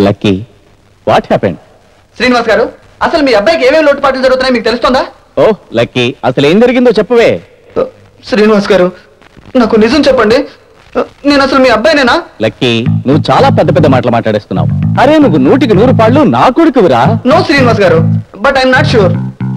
Lucky what happened Srinivas గారు అసలు మీ అబ్బాయికి ఏమేమి లోటుపాట్లు జరుగుతున్నాయి మీకు తెలుస్తుందా ఓ లక్కీ అసలు ఏం జరిగిందో చెప్పవే శ్రీనివాస్ గారు నాకు నిజం చెప్పండి నేను అసలు మీ అబ్బాయినేనా లక్కీ నువ్వు చాలా పెద్ద పెద్ద మాటలు మాట్లాడేస్తున్నావు అరే నువ్వు నూటికి నూరు పాళ్ళు నా కొడుకువిరా no Srinivas garu but I'm not sure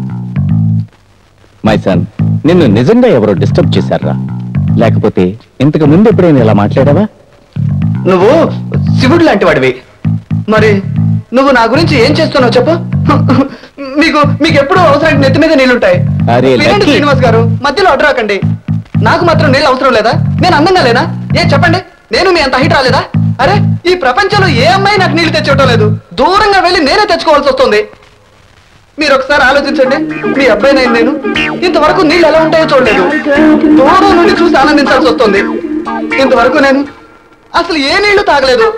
my son నిన్ను నిజంగా ఎవరో డిస్టర్బ్ చేశారా లేకపోతే ఇంతకు ముందు ఎప్పుడైనా ఇలా మాట్లాడావా నువ్వు శివుడు లాంటి వాడివి మరి నువ్వు నా గురించి ఏం చేస్తున్నావు చెప్పు మీకు మీకు ఎప్పుడు అవసరానికి నెత్తి మీద నీళ్లుంటాయి అరే, వినండి లక్కీ. శ్రీనివాస్ గారు మధ్యలో అడ్రాకండి నాకు మాత్రం నీళ్ళు అవసరం లేదా నేను అందంగా లేనా ఏం చెప్పండి నేను మీ అంత హైట్ రాలేదా అరే ఈ ప్రపంచంలో ఏ అమ్మాయి నాకు నీళ్లు తెచ్చివ్వటం లేదు దూరంగా వెళ్ళి నేనే తెచ్చుకోవాల్సి వస్తుంది మీరు ఒకసారి ఆలోచించండి మీ అబ్బాయి నేను నేను ఇంతవరకు నీళ్ళు ఎలా ఉంటాయో చూడలేదు దూరం నుండి చూసి ఆనందించాల్సి వస్తుంది ఇంతవరకు నేను అసలు ఏ నీళ్లు తాగలేదు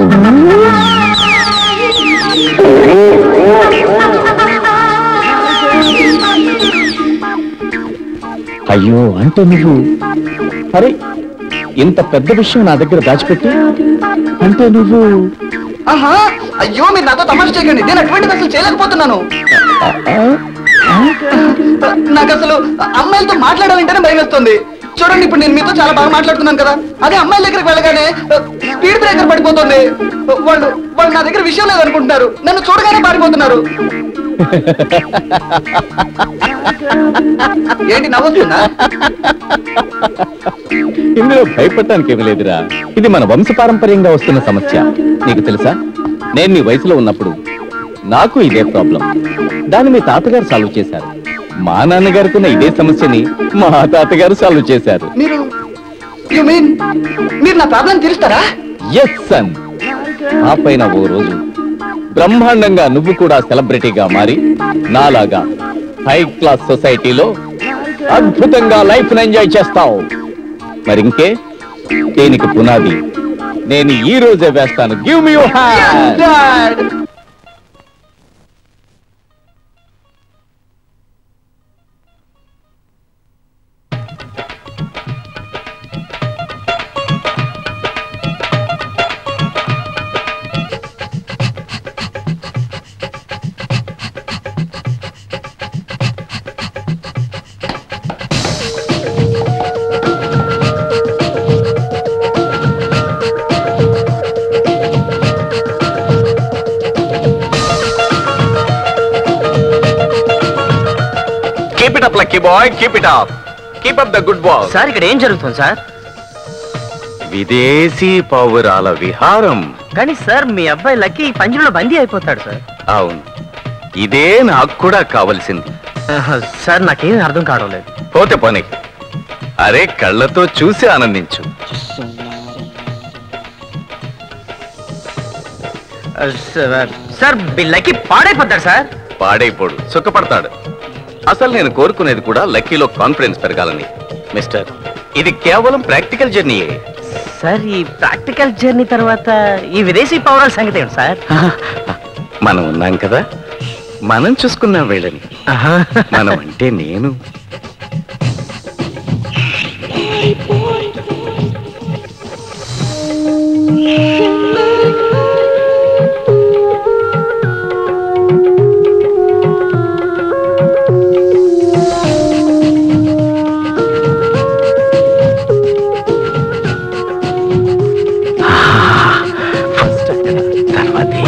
అయ్యో అంటే నువ్వు అరే ఇంత పెద్ద విషయం నా దగ్గర దాచిపెట్టి అంటే నువ్వు ఆహా అయ్యో మీరు నాతో తమాషా చేయకండి నేను అటువంటిది అసలు చేయలేకపోతున్నాను ఆ? నాకు అసలు అమ్మాయిలతో మాట్లాడాలంటేనే భయం వేస్తుంది చూడండి ఇప్పుడు నేను మీతో చాలా బాగా మాట్లాడుతున్నాను కదా అదే అమ్మాయిల దగ్గరికి వెళ్ళగానే స్పీడ్ బ్రేకర్ పడిపోతుంది వాళ్ళు వాళ్ళు నా దగ్గర విషయం లేదనుకుంటున్నారు నన్ను చూడగానే పారిపోతున్నారు ఏంటి నవ్వుతుందా ఇందులో భయపడటానికి ఏమీ లేదురా ఇది మన వంశపారంపర్యంగా వస్తున్న సమస్య నీకు తెలుసా నేను నీ వయసులో ఉన్నప్పుడు నాకు ఇదే ప్రాబ్లం దాన్ని మీ తాతగారు సాల్వ్ చేశారు మా నాన్నగారికి ఉన్న ఇదే సమస్యని మా తాతగారు సాల్వ్ చేశారు మీరు యు మీన్ మీరు నా ప్రాబ్లం తీరుస్తారా ఎస్ సన్ ఆ పైన ఓ రోజు బ్రహ్మాండంగా నువ్వు కూడా సెలబ్రిటీగా మారి నాలాగా హై క్లాస్ సొసైటీలో అద్భుతంగా లైఫ్ ఎంజాయ్ చేస్తావు మరి ఇంకే దీనికి పునాది నేను ఈ రోజే వేస్తాను give me hand Dad! Keep it up lucky boy keep it up keep up the good boy sir ఇక్కడ ఏం జరుగుతుంది సార్ విదేశీ పౌరాల విహారం కానీ సార్ మీ అబ్బాయి లక్కీ పంజరంలో బందీ అయిపోతాడు సార్ అవును ఇదే నాకు కూడా కావలసింది ఆహా, సార్ నాకేమీ అర్థం కావడం లేదు పోతే పోనీ అరే కళ్ళతో చూసి ఆనందించు ఆ, సార్, సార్ మీ లక్కీ పాడైపోతాడు సార్ పాడైపోడు సుఖపడతాడు అసలు నేను కోరుకునేది కూడా లక్కీలో కాన్ఫిడెన్స్ పెరగాలని మిస్టర్ ఇది కేవలం ప్రాక్టికల్ జర్నీయే సార్ ఈ ప్రాక్టికల్ జర్నీ తర్వాత ఈ విదేశీ పౌరాల సంగతి ఏంటి సార్ మనం ఉన్నాం కదా మనం చూసుకున్నాం వీళ్ళని ఆహా. మనం అంటే నేను ఫస్ట్ అక్కడ తర్వాతే